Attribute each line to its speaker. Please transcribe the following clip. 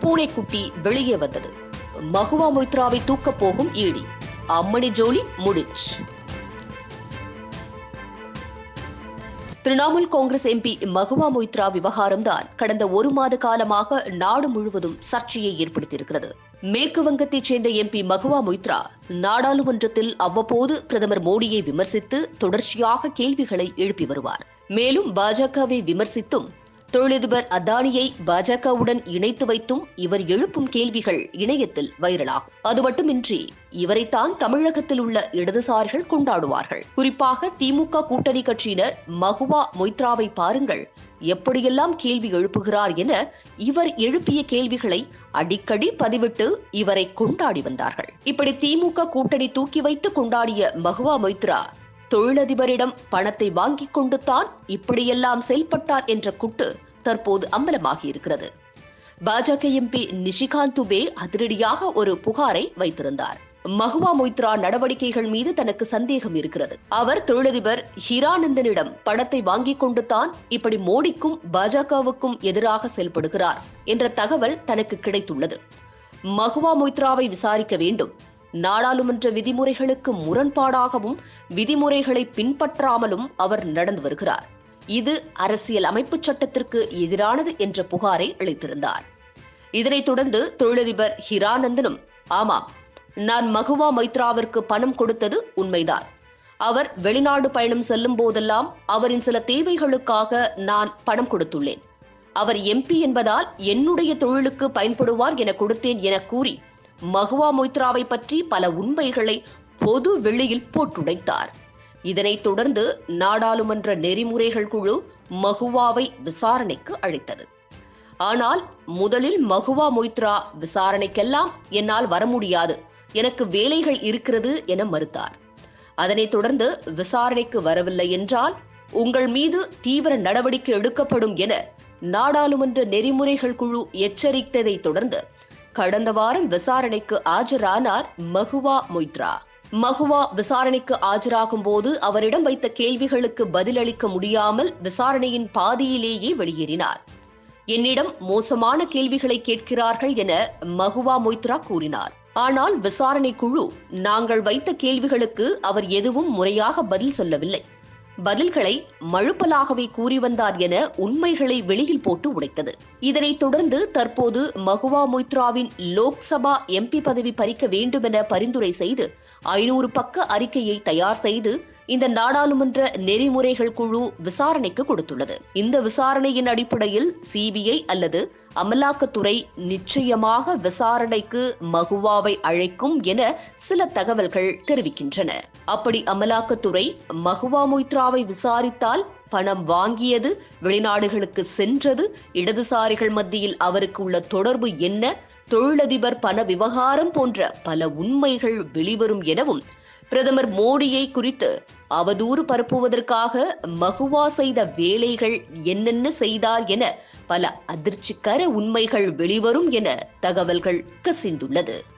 Speaker 1: பூனைக்குட்டி வெளியே வந்தது மகுவா மொய்த்ராவை தூக்கப் போகும் ஈடி அம்மணி ஜோலி முடிச் திரிணாமுல் காங்கிரஸ் எம்பி மகுவா மொய்த்ரா விவகாரம்தான் கடந்த ஒரு மாத காலமாக நாடு முழுவதும் சர்ச்சையை ஏற்படுத்தியிருக்கிறது மேற்கு வங்கத்தைச் சேர்ந்த எம்பி மகுவா மொய்த்ரா நாடாளுமன்றத்தில் அவ்வப்போது பிரதமர் மோடியை விமர்சித்து தொடர்ச்சியாக கேள்விகளை எழுப்பி வருவார் மேலும் பாஜகவை விமர்சித்தும் தொழிலதிபர் அதானியை பாஜகவுடன் இணைத்து வைத்தும் இவர் எழுப்பும் கேள்விகள் இணையத்தில் வைரலாகும் அது மட்டுமின்றி இவரைத்தான் தமிழகத்தில் உள்ள இடதுசாரிகள் கொண்டாடுவார்கள் குறிப்பாக திமுக கூட்டணி கட்சியினர் மகுவா மொய்த்ராவை பாருங்கள் எப்படியெல்லாம் கேள்வி எழுப்புகிறார் என இவர் எழுப்பிய கேள்விகளை அடிக்கடி பதிவிட்டு இவரை கொண்டாடி வந்தார்கள் இப்படி திமுக கூட்டணி தூக்கி வைத்து கொண்டாடிய மகுவா மொய்த்ரா தொழிலதிபரிடம் பணத்தை வாங்கிக் கொண்டு தான் இப்படியெல்லாம் செயல்பட்டார் என்ற குட்டு தற்போது அம்பலமாகி இருக்கிறது பாஜக எம்பி நிஷிகாந்த் துபே அதிரடியாக ஒரு புகாரை வைத்திருந்தார் மகுவா மொய்த்ரா நடவடிக்கைகள் மீது தனக்கு சந்தேகம் இருக்கிறது அவர் தொழிலதிபர் ஹிரானந்தனிடம் பணத்தை வாங்கிக் கொண்டு தான் இப்படி மோடிக்கும் பாஜகவுக்கும் எதிராக செயல்படுகிறார் என்ற தகவல் தனக்கு கிடைத்துள்ளது மகுவா மொய்த்ராவை விசாரிக்க வேண்டும் நாடாளுமன்ற விதிமுறைகளுக்கு முரண்பாடாகவும் விதிமுறைகளை பின்பற்றாமலும் அவர் நடந்து வருகிறார் இது அரசியல் அமைப்புச் சட்டத்திற்கு எதிரானது என்ற புகாரை அளித்திருந்தார் இதனைத் தொடர்ந்து தொழிலதிபர் ஹிரானந்தனும் ஆமாம் நான் மகுவா மைத்ராவிற்கு பணம் கொடுத்தது உண்மைதான் அவர் வெளிநாடு பயணம் செல்லும் போதெல்லாம் அவரின் சில தேவைகளுக்காக நான் பணம் கொடுத்துள்ளேன் அவர் எம்பி என்பதால் என்னுடைய தொழிலுக்கு பயன்படுவார் என கொடுத்தேன் என கூறி மகுவா மொய்த்ராவை பற்றி பல உண்மைகளை பொது வெளியில் போட்டுடைத்தார் இதனைத் தொடர்ந்து நாடாளுமன்ற நெறிமுறைகள் குழு மகுவாவை விசாரணைக்கு அழைத்தது ஆனால் முதலில் மகுவா மொய்த்ரா விசாரணைக்கெல்லாம் என்னால் வர முடியாது எனக்கு வேலைகள் இருக்கிறது என மறுத்தார் அதனைத் தொடர்ந்து விசாரணைக்கு வரவில்லை என்றால் உங்கள் மீது தீவிர நடவடிக்கை எடுக்கப்படும் என நாடாளுமன்ற நெறிமுறைகள் குழு எச்சரித்ததைத் தொடர்ந்து கடந்த வாரம் விசாரணைக்கு ஆஜரானார் மகுவா மொய்த்ரா மகுவா விசாரணைக்கு ஆஜராகும் போது அவரிடம் வைத்த கேள்விகளுக்கு பதிலளிக்க முடியாமல் விசாரணையின் பாதியிலேயே வெளியேறினார் என்னிடம் மோசமான கேள்விகளை கேட்கிறார்கள் என மகுவா மொய்த்ரா கூறினார் ஆனால் விசாரணை குழு நாங்கள் வைத்த கேள்விகளுக்கு அவர் எதுவும் முறையாக பதில் சொல்லவில்லை பதில்களை மழுப்பலாகவே கூறி வந்தார் என உண்மைகளை வெளியில் போட்டு உடைத்தது இதனைத் தொடர்ந்து தற்போது மகுவா மொய்த்ராவின் லோக்சபா எம்பி பதவி பறிக்க வேண்டுமென பரிந்துரை செய்து ஐநூறு பக்க அறிக்கையை தயார் செய்து இந்த நாடாளுமன்ற நெறிமுறைகள் குழு விசாரணைக்கு கொடுத்துள்ளது இந்த விசாரணையின் அடிப்படையில் சிபிஐ அல்லது அமலாக்கத்துறை நிச்சயமாக விசாரணைக்கு மகுவாவை அழைக்கும் என சில தகவல்கள் தெரிவிக்கின்றன அப்படி அமலாக்கத்துறை மகுவா மொய்த்ராவை விசாரித்தால் பணம் வாங்கியது வெளிநாடுகளுக்கு சென்றது இடதுசாரிகள் மத்தியில் அவருக்கு உள்ள தொடர்பு என்ன தொழிலதிபர் பண விவகாரம் போன்ற பல உண்மைகள் வெளிவரும் எனவும் பிரதமர் மோடியை குறித்து அவதூறு பரப்புவதற்காக மகுவா செய்த வேலைகள் என்னென்ன செய்தார் என பல அதிர்ச்சிகர உண்மைகள் வெளிவரும் என தகவல்கள் கசிந்துள்ளது